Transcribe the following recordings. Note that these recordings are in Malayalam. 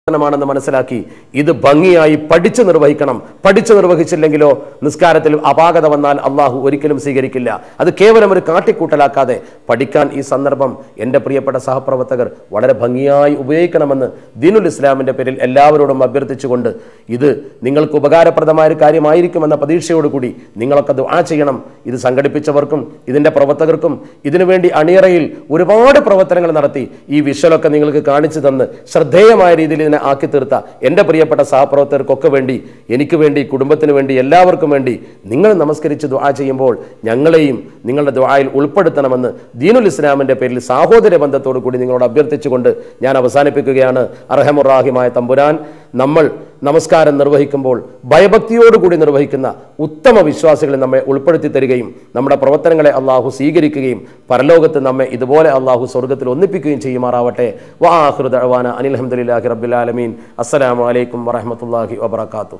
പ്രവർത്തനമാണെന്ന് മനസ്സിലാക്കി ഇത് ഭംഗിയായി പഠിച്ചു നിർവഹിക്കണം പഠിച്ചു നിർവഹിച്ചില്ലെങ്കിലോ നിസ്കാരത്തിൽ അപാകത വന്നാൽ അള്ളാഹു ഒരിക്കലും സ്വീകരിക്കില്ല അത് കേവലം ഒരു കാട്ടിക്കൂട്ടലാക്കാതെ പഠിക്കാൻ ഈ സന്ദർഭം എൻ്റെ പ്രിയപ്പെട്ട സഹപ്രവർത്തകർ വളരെ ഭംഗിയായി ഉപയോഗിക്കണമെന്ന് ദീനുൽ ഇസ്ലാമിൻ്റെ പേരിൽ എല്ലാവരോടും അഭ്യർത്ഥിച്ചുകൊണ്ട് ഇത് നിങ്ങൾക്ക് ഉപകാരപ്രദമായ ഒരു കാര്യമായിരിക്കുമെന്ന പ്രതീക്ഷയോടുകൂടി നിങ്ങളൊക്കെ ദുആ ചെയ്യണം ഇത് സംഘടിപ്പിച്ചവർക്കും ഇതിൻ്റെ പ്രവർത്തകർക്കും ഇതിനുവേണ്ടി അണിയറയിൽ ഒരുപാട് പ്രവർത്തനങ്ങൾ നടത്തി ഈ വിഷ്വലൊക്കെ നിങ്ങൾക്ക് കാണിച്ചു തന്ന് ശ്രദ്ധേയമായ രീതിയിൽ ഇതിനെ ആക്കി തീർത്ത എൻ്റെ പ്രിയപ്പെട്ട സഹപ്രവർത്തകർക്കൊക്കെ വേണ്ടി എനിക്ക് വേണ്ടി കുടുംബത്തിന് വേണ്ടി എല്ലാവർക്കും വേണ്ടി നിങ്ങൾ നമസ്കരിച്ച് ദുആ ചെയ്യുമ്പോൾ ഞങ്ങളെയും നിങ്ങളുടെ ദുആയിൽ ഉൾപ്പെടുത്തണമെന്ന് ദീനുൽ ഇസ്ലാമിൻ്റെ പേരിൽ സാഹോദര്യ ബന്ധത്തോടു കൂടി നിങ്ങളോട് അഭ്യർത്ഥിച്ചുകൊണ്ട് ഞാൻ അവസാനിപ്പിക്കുകയാണ് അർഹമുറാഹിമായ തമ്പുരാൻ നമ്മൾ നമസ്കാരം നിർവഹിക്കുമ്പോൾ ഭയഭക്തിയോടുകൂടി നിർവഹിക്കുന്ന ഉത്തമ വിശ്വാസികളെ നമ്മെ ഉൾപ്പെടുത്തി തരികയും നമ്മുടെ പ്രവർത്തനങ്ങളെ അള്ളാഹു സ്വീകരിക്കുകയും പരലോകത്ത് നമ്മെ ഇതുപോലെ അള്ളാഹു സ്വർഗത്തിൽ ഒന്നിപ്പിക്കുകയും ചെയ്യുമാറാവട്ടെ വാഹൃദ അവാന അനിൽഹമ്മദില്ലാഹി റബ്ബുലാലമീൻ അസ്സലാമു അലൈക്കും വറഹമത്തല്ലാഹി വബർക്കാത്തു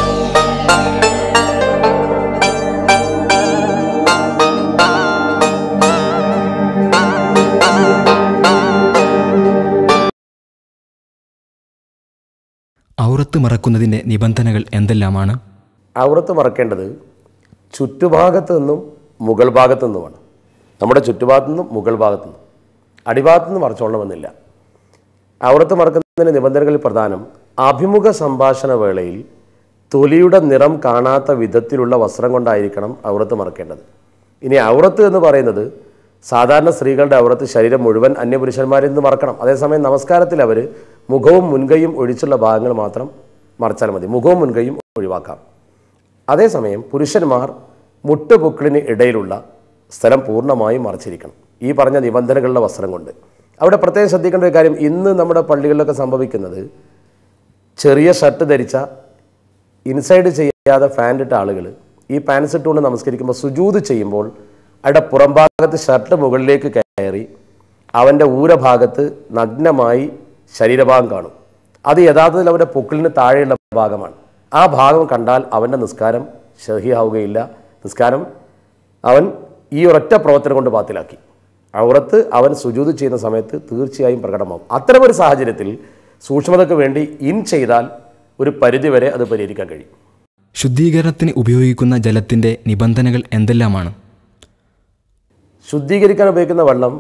ഔറത്ത് മറക്കുന്നതിൻ്റെ നിബന്ധനകൾ എന്തെല്ലാമാണ് ഔറത്ത് മറക്കേണ്ടത് ചുറ്റുഭാഗത്ത് നിന്നും മുകൾ ഭാഗത്തു നിന്നുമാണ് നമ്മുടെ ചുറ്റുഭാഗത്തു നിന്നും മുകൾ ഭാഗത്തു നിന്നും അടിഭാഗത്തു നിന്ന് മറച്ചോളണമെന്നില്ല ഔറത്ത് മറക്കുന്നതിൻ്റെ നിബന്ധനകളിൽ പ്രധാനം അഭിമുഖ സംഭാഷണ വേളയിൽ തൊലിയുടെ നിറം കാണാത്ത വിധത്തിലുള്ള വസ്ത്രം കൊണ്ടായിരിക്കണം ഔറത്ത് മറക്കേണ്ടത് ഇനി ഔറത്ത് എന്ന് പറയുന്നത് സാധാരണ സ്ത്രീകളുടെ ഔറത്ത് ശരീരം മുഴുവൻ അന്യപുരുഷന്മാരിൽ നിന്ന് മറക്കണം അതേസമയം നമസ്കാരത്തിൽ അവർ മുഖവും മുൻകൈയും ഒഴിച്ചുള്ള ഭാഗങ്ങൾ മാത്രം മറച്ചാൽ മതി മുഖവും മുൻകൈയും ഒഴിവാക്കാം അതേസമയം പുരുഷന്മാർ മുട്ടുപൊക്കിളിന് ഇടയിലുള്ള സ്ഥലം പൂർണ്ണമായും മറച്ചിരിക്കണം ഈ പറഞ്ഞ നിബന്ധനകളുടെ വസ്ത്രം കൊണ്ട് അവിടെ പ്രത്യേകം ശ്രദ്ധിക്കേണ്ട ഒരു കാര്യം ഇന്ന് നമ്മുടെ പള്ളികളിലൊക്കെ സംഭവിക്കുന്നത് ചെറിയ ഷർട്ട് ധരിച്ച ഇൻസൈഡ് ചെയ്യാതെ ഫാൻ്റ് ഇട്ട ആളുകൾ ഈ പാൻസ് ഇട്ടുകൊണ്ട് നമസ്കരിക്കുമ്പോൾ സുജൂത് ചെയ്യുമ്പോൾ അവിടെ പുറംഭാഗത്ത് ഷർട്ട് മുകളിലേക്ക് കയറി അവൻ്റെ ഊരഭാഗത്ത് നഗ്നമായി ശരീരഭാഗം കാണും അത് യഥാർത്ഥത്തിൽ അവൻ്റെ പൊക്കിളിന് താഴെയുള്ള ഭാഗമാണ് ആ ഭാഗം കണ്ടാൽ അവൻ്റെ നിസ്കാരം ഷഹിയാവുകയില്ല നിസ്കാരം അവൻ ഈ ഒരൊറ്റ പ്രവർത്തനം കൊണ്ട് ബാത്തിലാക്കി ഔറത്ത് അവൻ സുജൂത് ചെയ്യുന്ന സമയത്ത് തീർച്ചയായും പ്രകടമാകും അത്തരമൊരു സാഹചര്യത്തിൽ സൂക്ഷ്മതയ്ക്ക് വേണ്ടി ഇൻ ചെയ്താൽ ഒരു പരിധിവരെ അത് പരിഹരിക്കാൻ കഴിയും ശുദ്ധീകരണത്തിന് ഉപയോഗിക്കുന്ന ജലത്തിൻ്റെ നിബന്ധനകൾ എന്തെല്ലാമാണ് ശുദ്ധീകരിക്കാൻ ഉപയോഗിക്കുന്ന വെള്ളം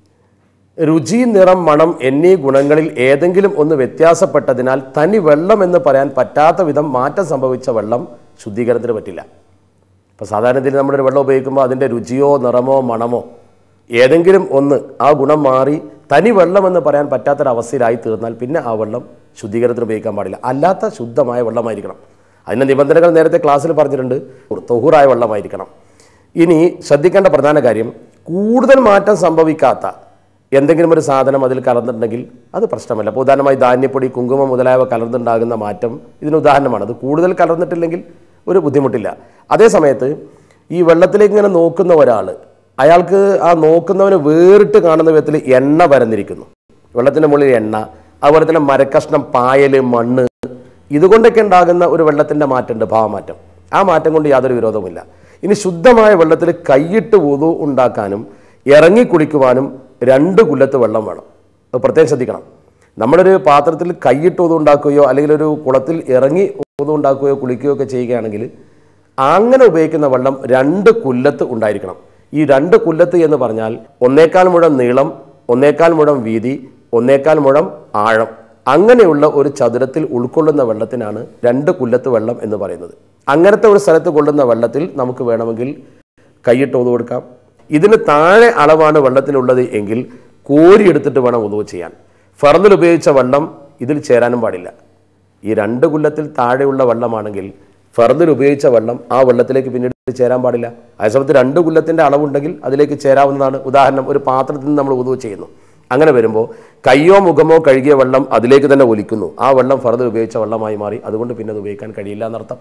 രുചി നിറം മണം എന്നീ ഗുണങ്ങളിൽ ഏതെങ്കിലും ഒന്ന് വ്യത്യാസപ്പെട്ടതിനാൽ തനി വെള്ളം എന്ന് പറയാൻ പറ്റാത്ത വിധം മാറ്റം സംഭവിച്ച വെള്ളം ശുദ്ധീകരണത്തിന് പറ്റില്ല ഇപ്പോൾ സാധാരണ രീതിയിൽ നമ്മളൊരു വെള്ളം ഉപയോഗിക്കുമ്പോൾ അതിൻ്റെ രുചിയോ നിറമോ മണമോ ഏതെങ്കിലും ഒന്ന് ആ ഗുണം മാറി തനി വെള്ളം എന്ന് പറയാൻ പറ്റാത്തൊരവസ്ഥയിലായി തീർന്നാൽ പിന്നെ ആ വെള്ളം ശുദ്ധീകരണത്തിന് ഉപയോഗിക്കാൻ പാടില്ല അല്ലാത്ത ശുദ്ധമായ വെള്ളമായിരിക്കണം അതിൻ്റെ നിബന്ധനകൾ നേരത്തെ ക്ലാസ്സിൽ പറഞ്ഞിട്ടുണ്ട് തൊഹൂറായ വെള്ളമായിരിക്കണം ഇനി ശ്രദ്ധിക്കേണ്ട പ്രധാന കാര്യം കൂടുതൽ മാറ്റം സംഭവിക്കാത്ത എന്തെങ്കിലും ഒരു സാധനം അതിൽ കലർന്നിട്ടുണ്ടെങ്കിൽ അത് പ്രശ്നമല്ല അപ്പോൾ ഉദാഹരണമായി ധാന്യപ്പൊടി കുങ്കുമം മുതലായവ കലർന്നുണ്ടാകുന്ന മാറ്റം ഇതിന് ഉദാഹരണമാണ് അത് കൂടുതൽ കലർന്നിട്ടില്ലെങ്കിൽ ഒരു ബുദ്ധിമുട്ടില്ല അതേ സമയത്ത് ഈ വെള്ളത്തിലേക്ക് ഇങ്ങനെ നോക്കുന്ന ഒരാൾ അയാൾക്ക് ആ നോക്കുന്നവന് വേറിട്ട് കാണുന്ന വിധത്തിൽ എണ്ണ പരന്നിരിക്കുന്നു വെള്ളത്തിൻ്റെ മുകളിൽ എണ്ണ അതുപോലെ തന്നെ മരക്കഷ്ണം പായൽ മണ്ണ് ഇതുകൊണ്ടൊക്കെ ഉണ്ടാകുന്ന ഒരു വെള്ളത്തിൻ്റെ മാറ്റമുണ്ട് ഭാവമാറ്റം ആ മാറ്റം കൊണ്ട് യാതൊരു വിരോധവുമില്ല ഇനി ശുദ്ധമായ വെള്ളത്തിൽ കൈയിട്ട് ഉതു ഉണ്ടാക്കാനും ഇറങ്ങി കുളിക്കുവാനും രണ്ട് കുലത്ത് വെള്ളം വേണം അത് പ്രത്യേകം ശ്രദ്ധിക്കണം നമ്മളൊരു പാത്രത്തിൽ കൈയിട്ട് ഉതു ഉണ്ടാക്കുകയോ അല്ലെങ്കിൽ ഒരു കുളത്തിൽ ഇറങ്ങി ഉതു ഉണ്ടാക്കുകയോ കുളിക്കുകയോ ഒക്കെ ചെയ്യുകയാണെങ്കിൽ അങ്ങനെ ഉപയോഗിക്കുന്ന വെള്ളം രണ്ട് കുല്ലത്ത് ഉണ്ടായിരിക്കണം ഈ രണ്ട് കുല്ലത്ത് എന്ന് പറഞ്ഞാൽ ഒന്നേക്കാൽ മുഴം നീളം ഒന്നേക്കാൽ മുഴം വീതി ഒന്നേക്കാൽ മുഴം ആഴം അങ്ങനെയുള്ള ഒരു ചതുരത്തിൽ ഉൾക്കൊള്ളുന്ന വെള്ളത്തിനാണ് രണ്ട് കുല്ലത്ത് വെള്ളം എന്ന് പറയുന്നത് അങ്ങനത്തെ ഒരു സ്ഥലത്ത് കൊള്ളുന്ന വെള്ളത്തിൽ നമുക്ക് വേണമെങ്കിൽ കൈയിട്ട് ഒതു കൊടുക്കാം ഇതിന് താഴെ അളവാണ് വെള്ളത്തിനുള്ളത് എങ്കിൽ കോരി എടുത്തിട്ട് വേണം ഒതുവ് ചെയ്യാൻ ഫർദിൽ ഉപയോഗിച്ച വെള്ളം ഇതിൽ ചേരാനും പാടില്ല ഈ രണ്ട് കുല്ലത്തിൽ താഴെയുള്ള വെള്ളമാണെങ്കിൽ ഫർദിൽ ഉപയോഗിച്ച വെള്ളം ആ വെള്ളത്തിലേക്ക് പിന്നീട് ചേരാൻ പാടില്ല അതേസമയത്ത് രണ്ട് കുല്ലത്തിൻ്റെ അളവുണ്ടെങ്കിൽ അതിലേക്ക് ചേരാവുന്നതാണ് ഉദാഹരണം ഒരു പാത്രത്തിൽ നിന്ന് നമ്മൾ ഉദവ് ചെയ്യുന്നു അങ്ങനെ വരുമ്പോൾ കയ്യോ മുഖമോ കഴുകിയ വെള്ളം അതിലേക്ക് തന്നെ ഒലിക്കുന്നു ആ വെള്ളം ഫർദിൽ ഉപയോഗിച്ച വെള്ളമായി മാറി അതുകൊണ്ട് പിന്നെ അത് ഉപയോഗിക്കാൻ കഴിയില്ല എന്നർത്ഥം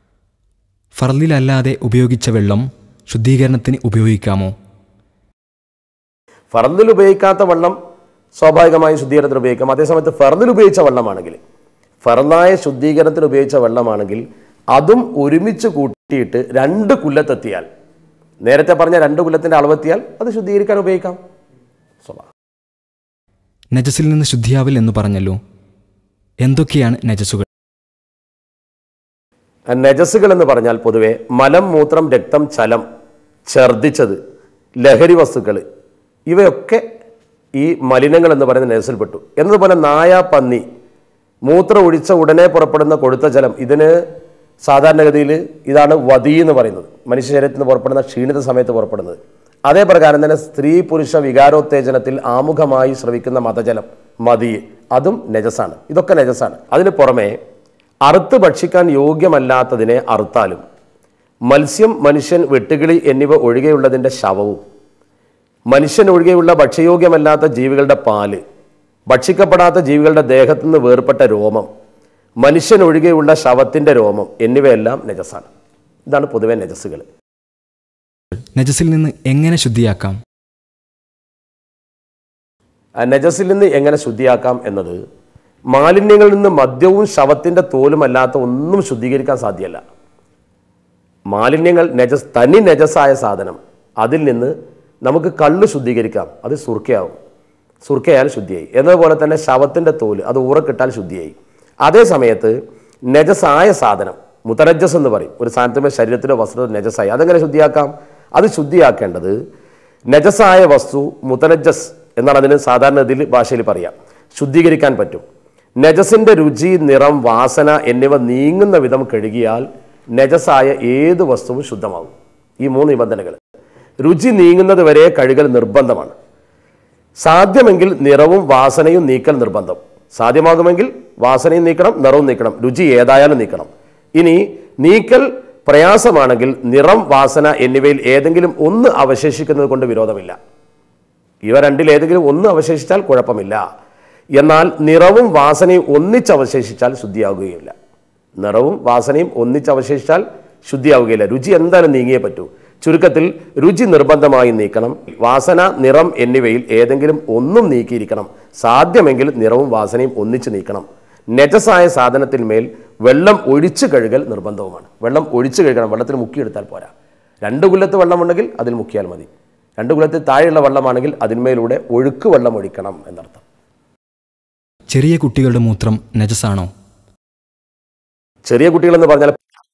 ഫർദിലല്ലാതെ ഉപയോഗിച്ച വെള്ളം ശുദ്ധീകരണത്തിന് ഉപയോഗിക്കാമോ ഫർദിൽ ഉപയോഗിക്കാത്ത വെള്ളം സ്വാഭാവികമായും ശുദ്ധീകരണത്തിന് ഉപയോഗിക്കാം അതേസമയത്ത് ഫർദിൽ ഉപയോഗിച്ച വെള്ളമാണെങ്കിൽ ഫർദായ ശുദ്ധീകരണത്തിന് ഉപയോഗിച്ച വെള്ളമാണെങ്കിൽ അതും ഒരുമിച്ച് കൂട്ടിയിട്ട് രണ്ട് കുല്ലത്തെത്തിയാൽ നേരത്തെ പറഞ്ഞ രണ്ട് കുല്ലത്തിൻ്റെ അളവെത്തിയാൽ അത് ശുദ്ധീകരിക്കാൻ ഉപയോഗിക്കാം സ്വഭാവം നജസിൽ നിന്ന് ശുദ്ധിയാവിൽ എന്ന് പറഞ്ഞല്ലോ എന്തൊക്കെയാണ് നജസുകൾ നജസുകൾ എന്ന് പറഞ്ഞാൽ പൊതുവെ മലം മൂത്രം രക്തം ചലം ഛർദിച്ചത് ലഹരി വസ്തുക്കൾ ഇവയൊക്കെ ഈ മലിനങ്ങൾ എന്ന് പറയുന്ന നജസിൽപ്പെട്ടു എന്നതുപോലെ നായ പന്നി മൂത്രം ഒഴിച്ച ഉടനെ പുറപ്പെടുന്ന കൊഴുത്ത ജലം ഇതിന് സാധാരണഗതിയിൽ ഇതാണ് വതി എന്ന് പറയുന്നത് മനുഷ്യ ശരീരത്തിൽ നിന്ന് പുറപ്പെടുന്ന ക്ഷീണിത സമയത്ത് പുറപ്പെടുന്നത് അതേ പ്രകാരം തന്നെ സ്ത്രീ പുരുഷ വികാരോത്തേജനത്തിൽ ആമുഖമായി ശ്രവിക്കുന്ന മതജലം മതി അതും നജസാണ് ഇതൊക്കെ നജസാണ് അതിന് പുറമെ അറുത്ത് ഭക്ഷിക്കാൻ യോഗ്യമല്ലാത്തതിനെ അറുത്താലും മത്സ്യം മനുഷ്യൻ വെട്ടുകിളി എന്നിവ ഒഴികെയുള്ളതിൻ്റെ ശവവും മനുഷ്യൻ ഒഴികെയുള്ള ഭക്ഷ്യയോഗ്യമല്ലാത്ത ജീവികളുടെ പാല് ഭക്ഷിക്കപ്പെടാത്ത ജീവികളുടെ ദേഹത്തു നിന്ന് വേർപെട്ട രോമം മനുഷ്യൻ ഒഴികെയുള്ള ശവത്തിൻ്റെ രോമം എന്നിവയെല്ലാം നജസാണ് ഇതാണ് പൊതുവെ നജസ്സുകൾ നജസിൽ നിന്ന് എങ്ങനെ ശുദ്ധിയാക്കാം ആ നജസിൽ നിന്ന് എങ്ങനെ ശുദ്ധിയാക്കാം എന്നത് മാലിന്യങ്ങളിൽ നിന്ന് മദ്യവും ശവത്തിൻ്റെ തോലുമല്ലാത്ത ഒന്നും ശുദ്ധീകരിക്കാൻ സാധ്യമല്ല മാലിന്യങ്ങൾ നജസ് തനി നജസായ സാധനം അതിൽ നിന്ന് നമുക്ക് കള്ള് ശുദ്ധീകരിക്കാം അത് സുർക്കയാവും സുർക്കയാൽ ശുദ്ധിയായി എന്നതുപോലെ തന്നെ ശവത്തിൻ്റെ തോല് അത് ഊറക്കിട്ടാൽ ശുദ്ധിയായി അതേ സമയത്ത് നജസായ സാധനം മുത്തനജസ് എന്ന് പറയും ഒരു സാധനത്തിൻ്റെ ശരീരത്തിലോ വസ്ത്രത്തിലോ നജസായി അതെങ്ങനെ ശുദ്ധിയാക്കാം അത് ശുദ്ധിയാക്കേണ്ടത് നജസായ വസ്തു മുത്തനജസ് എന്നാണ് അതിന് സാധാരണ ഇതിൽ ഭാഷയിൽ പറയാം ശുദ്ധീകരിക്കാൻ പറ്റും നജസിൻ്റെ രുചി നിറം വാസന എന്നിവ നീങ്ങുന്ന വിധം കഴുകിയാൽ നജസായ ഏത് വസ്തുവും ശുദ്ധമാകും ഈ മൂന്ന് നിബന്ധനകൾ രുചി നീങ്ങുന്നത് വരെ കഴുകൽ നിർബന്ധമാണ് സാധ്യമെങ്കിൽ നിറവും വാസനയും നീക്കൽ നിർബന്ധം സാധ്യമാകുമെങ്കിൽ വാസനയും നീക്കണം നിറവും നീക്കണം രുചി ഏതായാലും നീക്കണം ഇനി നീക്കൽ പ്രയാസമാണെങ്കിൽ നിറം വാസന എന്നിവയിൽ ഏതെങ്കിലും ഒന്ന് അവശേഷിക്കുന്നത് കൊണ്ട് വിരോധമില്ല ഇവ രണ്ടിൽ ഏതെങ്കിലും ഒന്ന് അവശേഷിച്ചാൽ കുഴപ്പമില്ല എന്നാൽ നിറവും വാസനയും ഒന്നിച്ചവശേഷിച്ചാൽ ശുദ്ധിയാവുകയില്ല നിറവും വാസനയും ഒന്നിച്ചവശേഷിച്ചാൽ ശുദ്ധിയാവുകയില്ല രുചി എന്തായാലും നീങ്ങിയേ പറ്റൂ ചുരുക്കത്തിൽ രുചി നിർബന്ധമായി നീക്കണം വാസന നിറം എന്നിവയിൽ ഏതെങ്കിലും ഒന്നും നീക്കിയിരിക്കണം സാധ്യമെങ്കിൽ നിറവും വാസനയും ഒന്നിച്ച് നീക്കണം നജസായ സാധനത്തിന്മേൽ വെള്ളം ഒഴിച്ചു കഴുകൽ നിർബന്ധവുമാണ് വെള്ളം ഒഴിച്ചു കഴുകണം വെള്ളത്തിൽ മുക്കിയെടുത്താൽ പോരാ രണ്ട് കുല്ലത്ത് വെള്ളമുണ്ടെങ്കിൽ അതിൽ മുക്കിയാൽ മതി രണ്ട് കുലത്തിൽ താഴെയുള്ള വെള്ളമാണെങ്കിൽ അതിന്മേലൂടെ ഒഴുക്ക് വെള്ളം ഒഴിക്കണം എന്നർത്ഥം ചെറിയ കുട്ടികളുടെ മൂത്രം നജസാണോ ചെറിയ കുട്ടികളെന്ന് പറഞ്ഞാൽ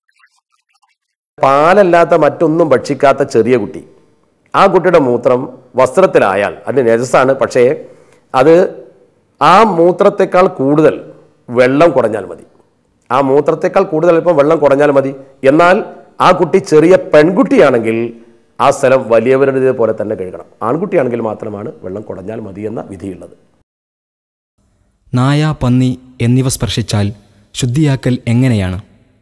പാലല്ലാത്ത മറ്റൊന്നും ഭക്ഷിക്കാത്ത ചെറിയ കുട്ടി ആ കുട്ടിയുടെ മൂത്രം വസ്ത്രത്തിലായാൽ അത് നജസാണ് പക്ഷേ അത് ആ മൂത്രത്തെക്കാൾ കൂടുതൽ വെള്ളം കുറഞ്ഞാൽ മതി ആ മൂത്രത്തെക്കാൾ കൂടുതൽ അല്പം വെള്ളം കുറഞ്ഞാൽ മതി എന്നാൽ ആ കുട്ടി ചെറിയ പെൺകുട്ടിയാണെങ്കിൽ ആ സ്ഥലം വലിയവരുടെ പോലെ തന്നെ കഴുകണം ആൺകുട്ടിയാണെങ്കിൽ മാത്രമാണ് വെള്ളം കുറഞ്ഞാൽ മതി എന്ന വിധിയുള്ളത് നായ പന്നി എന്നിവ സ്പർശിച്ചാൽ ശുദ്ധിയാക്കൽ എങ്ങനെയാണ്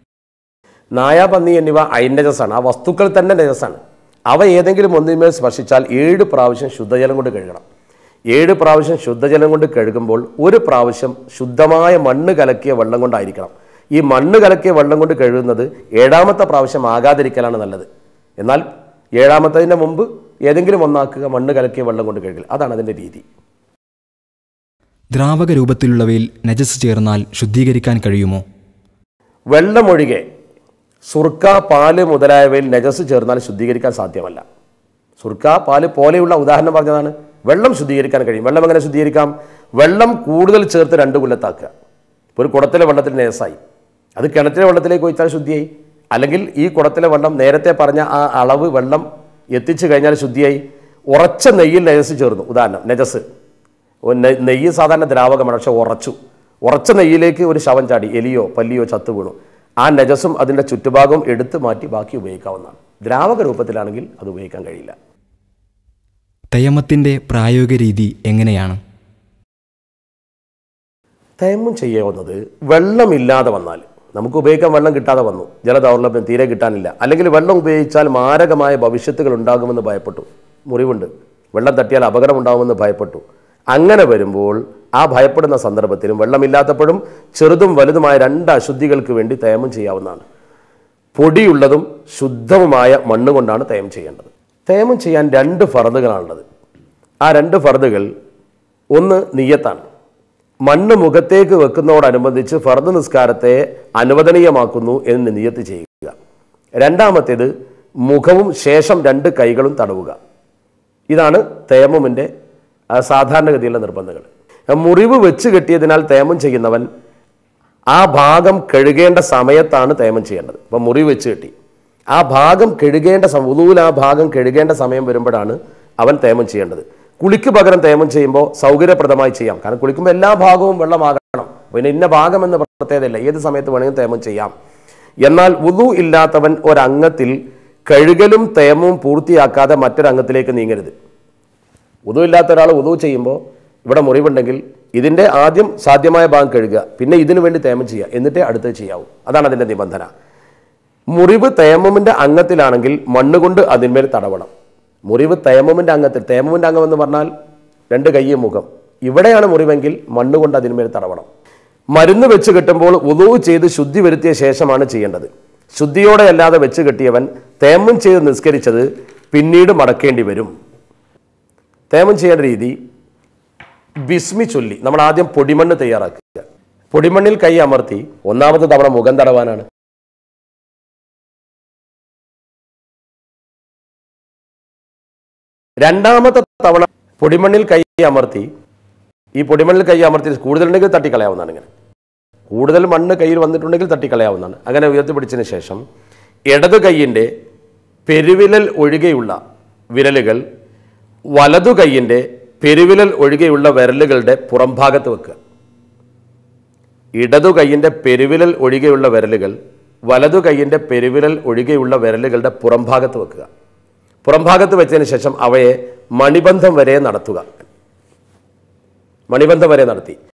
നായ പന്നി എന്നിവ ഐനജസാണ് ആ വസ്തുക്കൾ തന്നെ നജസാണ് അവ ഏതെങ്കിലും ഒന്നിന്മേൽ സ്പർശിച്ചാൽ ഏഴ് പ്രാവശ്യം ശുദ്ധജലം കൊണ്ട് കഴുകണം ഏഴ് പ്രാവശ്യം ശുദ്ധജലം കൊണ്ട് കഴുകുമ്പോൾ ഒരു പ്രാവശ്യം ശുദ്ധമായ മണ്ണ് കലക്കിയ വെള്ളം കൊണ്ടായിരിക്കണം ഈ മണ്ണ് കലക്കിയ വെള്ളം കൊണ്ട് കഴുകുന്നത് ഏഴാമത്തെ പ്രാവശ്യം ആകാതിരിക്കലാണ് നല്ലത് എന്നാൽ ഏഴാമത്തതിൻ്റെ മുമ്പ് ഏതെങ്കിലും ഒന്നാക്കുക മണ്ണ് കലക്കിയ വെള്ളം കൊണ്ട് കഴുകൽ അതാണ് അതിൻ്റെ രീതി ദ്രാവക രൂപത്തിലുള്ളവയിൽ നജസ് ചേർന്നാൽ ശുദ്ധീകരിക്കാൻ കഴിയുമോ വെള്ളമൊഴികെ സുർക്ക പാല് മുതലായവയിൽ നജസ് ചേർന്നാൽ ശുദ്ധീകരിക്കാൻ സാധ്യമല്ല സുർക്ക പാല് പോലെയുള്ള ഉദാഹരണം പറഞ്ഞതാണ് വെള്ളം ശുദ്ധീകരിക്കാൻ കഴിയും വെള്ളം എങ്ങനെ ശുദ്ധീകരിക്കാം വെള്ളം കൂടുതൽ ചേർത്ത് രണ്ട് കുല്ലത്താക്കുക ഇപ്പോൾ ഒരു കുടത്തിലെ വെള്ളത്തിൽ നജസായി അത് കിണറ്റിലെ വെള്ളത്തിലേക്ക് ഒഴിച്ചാൽ ശുദ്ധിയായി അല്ലെങ്കിൽ ഈ കുടത്തിലെ വെള്ളം നേരത്തെ പറഞ്ഞ ആ അളവ് വെള്ളം എത്തിച്ചു കഴിഞ്ഞാൽ ശുദ്ധിയായി ഉറച്ച നെയ്യിൽ നജസ് ചേർന്നു ഉദാഹരണം നജസ് ഒരു നെ- നെയ്യ് സാധാരണ ദ്രാവകമാണ് പക്ഷെ ഉറച്ചു ഉറച്ച നെയ്യിലേക്ക് ഒരു ശവം ചാടി എലിയോ പല്ലിയോ ചത്തു വീണു ആ നജസും അതിൻ്റെ ചുറ്റുഭാഗവും എടുത്ത് മാറ്റി ബാക്കി ഉപയോഗിക്കാവുന്നതാണ് ദ്രാവക രൂപത്തിലാണെങ്കിൽ അത് ഉപയോഗിക്കാൻ കഴിയില്ല തയ്യമത്തിൻ്റെ പ്രായോഗിക രീതി എങ്ങനെയാണ് തേമം ചെയ്യാവുന്നത് വെള്ളമില്ലാതെ വന്നാൽ നമുക്ക് ഉപയോഗിക്കാൻ വെള്ളം കിട്ടാതെ വന്നു ജലദൗർലഭ്യം തീരെ കിട്ടാനില്ല അല്ലെങ്കിൽ വെള്ളം ഉപയോഗിച്ചാൽ മാരകമായ ഭവിഷ്യത്തുകൾ ഉണ്ടാകുമെന്ന് ഭയപ്പെട്ടു മുറിവുണ്ട് വെള്ളം തട്ടിയാൽ അപകടം ഉണ്ടാകുമെന്ന് ഭയപ്പെട്ടു അങ്ങനെ വരുമ്പോൾ ആ ഭയപ്പെടുന്ന സന്ദർഭത്തിലും വെള്ളമില്ലാത്തപ്പോഴും ചെറുതും വലുതുമായ രണ്ട് അശുദ്ധികൾക്ക് വേണ്ടി തേമം ചെയ്യാവുന്നതാണ് പൊടിയുള്ളതും ശുദ്ധവുമായ മണ്ണ് കൊണ്ടാണ് തേമം ചെയ്യേണ്ടത് തേമം ചെയ്യാൻ രണ്ട് ഫറദുകളാണുള്ളത് ആ രണ്ട് ഫർദുകൾ ഒന്ന് നീയത്താണ് മണ്ണ് മുഖത്തേക്ക് വെക്കുന്നതോടനുബന്ധിച്ച് ഫർദ് നിസ്കാരത്തെ അനുവദനീയമാക്കുന്നു എന്ന് നിയത്ത് ചെയ്യുക രണ്ടാമത്തേത് മുഖവും ശേഷം രണ്ട് കൈകളും തടവുക ഇതാണ് തേമമിൻ്റെ സാധാരണഗതിയിലുള്ള നിർബന്ധങ്ങൾ മുറിവ് വെച്ച് കെട്ടിയതിനാൽ തേമം ചെയ്യുന്നവൻ ആ ഭാഗം കഴുകേണ്ട സമയത്താണ് തേമം ചെയ്യേണ്ടത് ഇപ്പം മുറി വെച്ച് കെട്ടി ആ ഭാഗം കഴുകേണ്ട സമയം ഉദൂൽ ആ ഭാഗം കഴുകേണ്ട സമയം വരുമ്പോഴാണ് അവൻ തേമം ചെയ്യേണ്ടത് കുളിക്ക് പകരം തേമം ചെയ്യുമ്പോൾ സൗകര്യപ്രദമായി ചെയ്യാം കാരണം കുളിക്കുമ്പോൾ എല്ലാ ഭാഗവും വെള്ളമാകണം പിന്നെ ഇന്ന ഭാഗം എന്ന പ്രത്യേകതയില്ല ഏത് സമയത്ത് വേണമെങ്കിലും തേമം ചെയ്യാം എന്നാൽ ഉദു ഇല്ലാത്തവൻ ഒരംഗത്തിൽ കഴുകലും തേമവും പൂർത്തിയാക്കാതെ മറ്റൊരംഗത്തിലേക്ക് നീങ്ങരുത് ഉദു ഇല്ലാത്ത ഒരാൾ ഉദു ചെയ്യുമ്പോൾ ഇവിടെ മുറിവുണ്ടെങ്കിൽ ഇതിൻ്റെ ആദ്യം സാധ്യമായ ഭാഗം കഴുകുക പിന്നെ ഇതിനു വേണ്ടി തേമം ചെയ്യുക എന്നിട്ടേ അടുത്തത് ചെയ്യാവൂ അതാണ് അതിൻ്റെ നിബന്ധന മുറിവ് തേമമിൻ്റെ അംഗത്തിലാണെങ്കിൽ മണ്ണുകൊണ്ട് അതിന്മേൽ തടവണം മുറിവ് തേമമിൻ്റെ അംഗത്തിൽ തേമമിൻ്റെ അംഗം എന്ന് പറഞ്ഞാൽ രണ്ട് കയ്യും മുഖം ഇവിടെയാണ് മുറിവെങ്കിൽ മണ്ണുകൊണ്ട് അതിന്മേൽ തടവണം മരുന്ന് വെച്ച് കെട്ടുമ്പോൾ ഉദവ് ചെയ്ത് ശുദ്ധി വരുത്തിയ ശേഷമാണ് ചെയ്യേണ്ടത് ശുദ്ധിയോടെ അല്ലാതെ വെച്ച് കെട്ടിയവൻ തേമം ചെയ്ത് നിസ്കരിച്ചത് പിന്നീട് മടക്കേണ്ടി വരും തേമം ചെയ്യേണ്ട രീതി ബിസ്മി ചൊല്ലി നമ്മൾ ആദ്യം പൊടിമണ്ണ് തയ്യാറാക്കുക പൊടിമണ്ണിൽ കൈ അമർത്തി ഒന്നാമത്തെ തവണ മുഖം തടവാനാണ് രണ്ടാമത്തെ തവണ പൊടിമണ്ണിൽ കൈ അമർത്തി ഈ പൊടിമണ്ണിൽ കൈ അമർത്തി കൂടുതലുണ്ടെങ്കിൽ തട്ടിക്കളയാവുന്നതാണ് ഇങ്ങനെ കൂടുതൽ മണ്ണ് കയ്യിൽ വന്നിട്ടുണ്ടെങ്കിൽ തട്ടിക്കളയാവുന്നതാണ് അങ്ങനെ ഉയർത്തിപ്പിടിച്ചതിന് ശേഷം ഇടതു കൈയിൻ്റെ പെരുവിരൽ ഒഴികെയുള്ള വിരലുകൾ വലതു കൈയിൻ്റെ പെരുവിരൽ ഒഴികെയുള്ള വിരലുകളുടെ പുറംഭാഗത്ത് വെക്കുക ഇടതു കൈയിൻ്റെ പെരുവിരൽ ഒഴികെയുള്ള വിരലുകൾ വലതു കൈയിൻ്റെ പെരുവിരൽ ഒഴികെയുള്ള വിരലുകളുടെ പുറംഭാഗത്ത് വെക്കുക പുറംഭാഗത്ത് വെച്ചതിന് ശേഷം അവയെ മണിബന്ധം വരെ നടത്തുക മണിബന്ധം വരെ നടത്തി